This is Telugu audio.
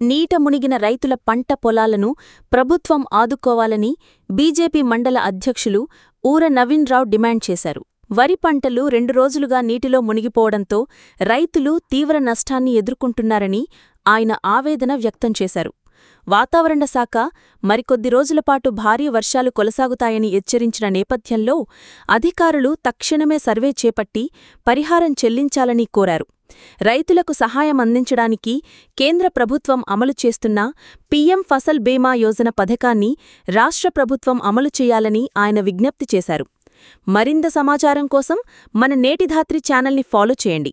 నీట మునిగిన రైతుల పంట పొలాలను ప్రభుత్వం ఆదుకోవాలని బీజేపీ మండల అధ్యక్షులు ఊర నవీన్రావు డిమాండ్ చేశారు. వరి పంటలు రెండు రోజులుగా నీటిలో మునిగిపోవడంతో రైతులు తీవ్ర నష్టాన్ని ఎదుర్కొంటున్నారని ఆయన ఆవేదన వ్యక్తం చేశారు. వాతావరణ శాఖ మరికొద్ది రోజులపాటు భారీ వర్షాలు కొనసాగుతాయని హెచ్చరించిన నేపథ్యంలో అధికారులు తక్షణమే సర్వే చేపట్టి పరిహారం చెల్లించాలని కోరారు. రైతులకు సహాయం అందించడానికి కేంద్ర ప్రభుత్వం అమలు చేస్తున్న పీఎం ఫసల్ బీమా యోజన పథకాన్ని రాష్ట్ర ప్రభుత్వం అమలు చేయాలని ఆయన విజ్ఞప్తి చేశారు. మరింత సమాచారం కోసం మన నేటిధాత్రి ఛానల్ని ఫాలో చేయండి.